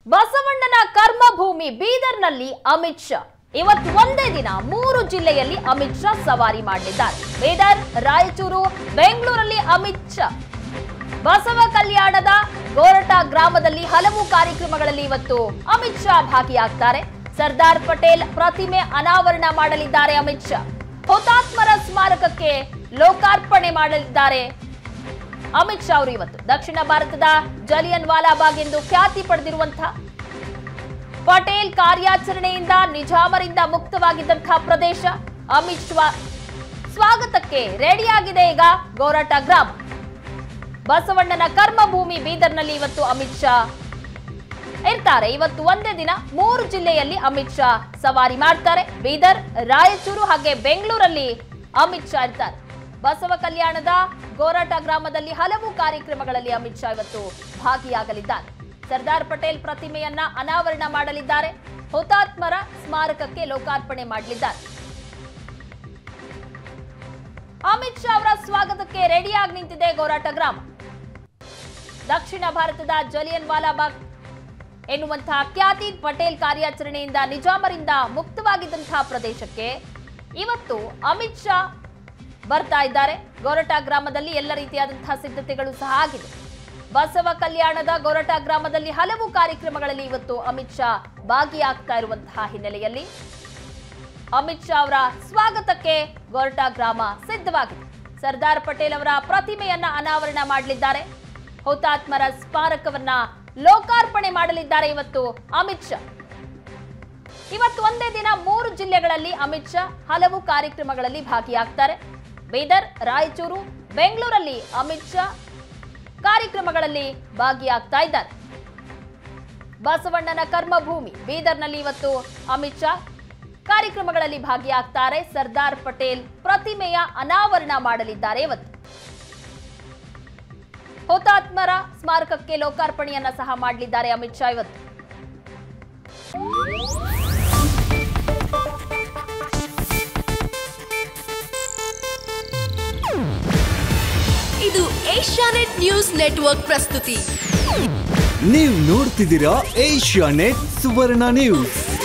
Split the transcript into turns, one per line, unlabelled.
ಬಸವಣ್ಣನ ಕರ್ಮಭೂಮಿ ಬೀದರ್ನಲ್ಲಿ ಅಮಿತ್ ಶಾ ಇವತ್ತು ಒಂದೇ ದಿನ ಮೂರು ಜಿಲ್ಲೆಯಲ್ಲಿ ಅಮಿತ್ ಶಾ ಸವಾರಿ ಮಾಡಲಿದ್ದಾರೆ ಬೀದರ್ ರಾಯಚೂರು ಬೆಂಗಳೂರಲ್ಲಿ ಅಮಿತ್ ಶಾ ಬಸವ ಕಲ್ಯಾಣದ ಗೋರಟ ಗ್ರಾಮದಲ್ಲಿ ಹಲವು ಕಾರ್ಯಕ್ರಮಗಳಲ್ಲಿ ಇವತ್ತು ಅಮಿತ್ ಶಾ ಭಾಗಿಯಾಗ್ತಾರೆ ಸರ್ದಾರ್ ಪಟೇಲ್ ಪ್ರತಿಮೆ ಅನಾವರಣ ಮಾಡಲಿದ್ದಾರೆ ಅಮಿತ್ ಶಾ ಹುತಾತ್ಮರ ಸ್ಮಾರಕಕ್ಕೆ ಲೋಕಾರ್ಪಣೆ ಮಾಡಲಿದ್ದಾರೆ ಅಮಿತ್ ಶಾ ಅವರು ಇವತ್ತು ದಕ್ಷಿಣ ಭಾರತದ ಜಲಿಯನ್ ವಾಲಾಬಾಗ್ ಎಂದು ಖ್ಯಾತಿ ಪಡೆದಿರುವಂತಹ ಪಟೇಲ್ ಕಾರ್ಯಾಚರಣೆಯಿಂದ ನಿಜಾಮರಿಂದ ಮುಕ್ತವಾಗಿದ್ದಂತಹ ಪ್ರದೇಶ ಅಮಿತ್ ಶಾ ಸ್ವಾಗತಕ್ಕೆ ರೆಡಿಯಾಗಿದೆ ಈಗ ಗೋರಟ ಗ್ರಾಮ ಬಸವಣ್ಣನ ಕರ್ಮಭೂಮಿ ಬೀದರ್ನಲ್ಲಿ ಇವತ್ತು ಅಮಿತ್ ಶಾ ಇರ್ತಾರೆ ಇವತ್ತು ಒಂದೇ ದಿನ ಮೂರು ಜಿಲ್ಲೆಯಲ್ಲಿ ಅಮಿತ್ ಶಾ ಸವಾರಿ ಮಾಡ್ತಾರೆ ಬೀದರ್ ರಾಯಚೂರು ಹಾಗೆ ಬೆಂಗಳೂರಲ್ಲಿ ಅಮಿತ್ ಶಾ ಇರ್ತಾರೆ ಬಸವ ಕಲ್ಯಾಣದ ಗೋರಾಟ ಗ್ರಾಮದಲ್ಲಿ ಹಲವು ಕಾರ್ಯಕ್ರಮಗಳಲ್ಲಿ ಅಮಿತ್ ಶಾ ಇವತ್ತು ಭಾಗಿಯಾಗಲಿದ್ದಾರೆ ಸರ್ದಾರ್ ಪಟೇಲ್ ಪ್ರತಿಮೆಯನ್ನ ಅನಾವರಣ ಮಾಡಲಿದ್ದಾರೆ ಹುತಾತ್ಮರ ಸ್ಮಾರಕಕ್ಕೆ ಲೋಕಾರ್ಪಣೆ ಮಾಡಲಿದ್ದಾರೆ ಅಮಿತ್ ಶಾ ಅವರ ಸ್ವಾಗತಕ್ಕೆ ರೆಡಿಯಾಗಿ ನಿಂತಿದೆ ಗೋರಾಟ ಗ್ರಾಮ ದಕ್ಷಿಣ ಭಾರತದ ಜಲಿಯನ್ ವಾಲಾಬಾಗ್ ಎನ್ನುವಂತಹ ಖ್ಯಾತಿ ಪಟೇಲ್ ಕಾರ್ಯಾಚರಣೆಯಿಂದ ನಿಜಾಮರಿಂದ ಮುಕ್ತವಾಗಿದ್ದಂತಹ ಪ್ರದೇಶಕ್ಕೆ ಇವತ್ತು ಅಮಿತ್ ಶಾ ಬರ್ತಾ ಇದ್ದಾರೆ ಗೋರಟ ಗ್ರಾಮದಲ್ಲಿ ಎಲ್ಲ ರೀತಿಯಾದಂತಹ ಸಿದ್ಧತೆಗಳು ಸಹ ಆಗಿದೆ ಬಸವ ಕಲ್ಯಾಣದ ಗೋರಟ ಗ್ರಾಮದಲ್ಲಿ ಹಲವು ಕಾರ್ಯಕ್ರಮಗಳಲ್ಲಿ ಇವತ್ತು ಅಮಿತ್ ಶಾ ಭಾಗಿಯಾಗ್ತಾ ಇರುವಂತಹ ಹಿನ್ನೆಲೆಯಲ್ಲಿ ಅಮಿತ್ ಶಾ ಅವರ ಸ್ವಾಗತಕ್ಕೆ ಗೋರಟ ಗ್ರಾಮ ಸಿದ್ಧವಾಗಿದೆ ಸರ್ದಾರ್ ಪಟೇಲ್ ಅವರ ಪ್ರತಿಮೆಯನ್ನ ಅನಾವರಣ ಮಾಡಲಿದ್ದಾರೆ ಹುತಾತ್ಮರ ಸ್ಮಾರಕವನ್ನ ಲೋಕಾರ್ಪಣೆ ಮಾಡಲಿದ್ದಾರೆ ಇವತ್ತು ಅಮಿತ್ ಶಾ ಇವತ್ತು ಒಂದೇ ದಿನ ಮೂರು ಜಿಲ್ಲೆಗಳಲ್ಲಿ ಅಮಿತ್ ಶಾ ಹಲವು ಕಾರ್ಯಕ್ರಮಗಳಲ್ಲಿ ಭಾಗಿಯಾಗ್ತಾರೆ ಬೀದರ್ ರಾಯಚೂರು ಬೆಂಗಳೂರಲ್ಲಿ ಅಮಿತ್ ಶಾ ಕಾರ್ಯಕ್ರಮಗಳಲ್ಲಿ ಭಾಗಿಯಾಗ್ತಾ ಇದ್ದಾರೆ ಬಸವಣ್ಣನ ಕರ್ಮಭೂಮಿ ಬೀದರ್ನಲ್ಲಿ ಇವತ್ತು ಅಮಿತ್ ಶಾ ಕಾರ್ಯಕ್ರಮಗಳಲ್ಲಿ ಭಾಗಿಯಾಗ್ತಾರೆ ಸರ್ದಾರ್ ಪಟೇಲ್ ಪ್ರತಿಮೆಯ ಅನಾವರಣ ಮಾಡಲಿದ್ದಾರೆ ಇವತ್ತು ಹುತಾತ್ಮರ ಸ್ಮಾರಕಕ್ಕೆ ಲೋಕಾರ್ಪಣೆಯನ್ನ ಸಹ ಮಾಡಲಿದ್ದಾರೆ ಅಮಿತ್ ಶಾ ಇವತ್ತು
ಇದು ಏಷ್ಯಾನೆಟ್ ನ್ಯೂಸ್ ನೆಟ್ವರ್ಕ್ ಪ್ರಸ್ತುತಿ
ನೀವು ನೋಡ್ತಿದ್ದೀರಾ ಏಷ್ಯಾ ನೆಟ್ ಸುವರ್ಣ ನ್ಯೂಸ್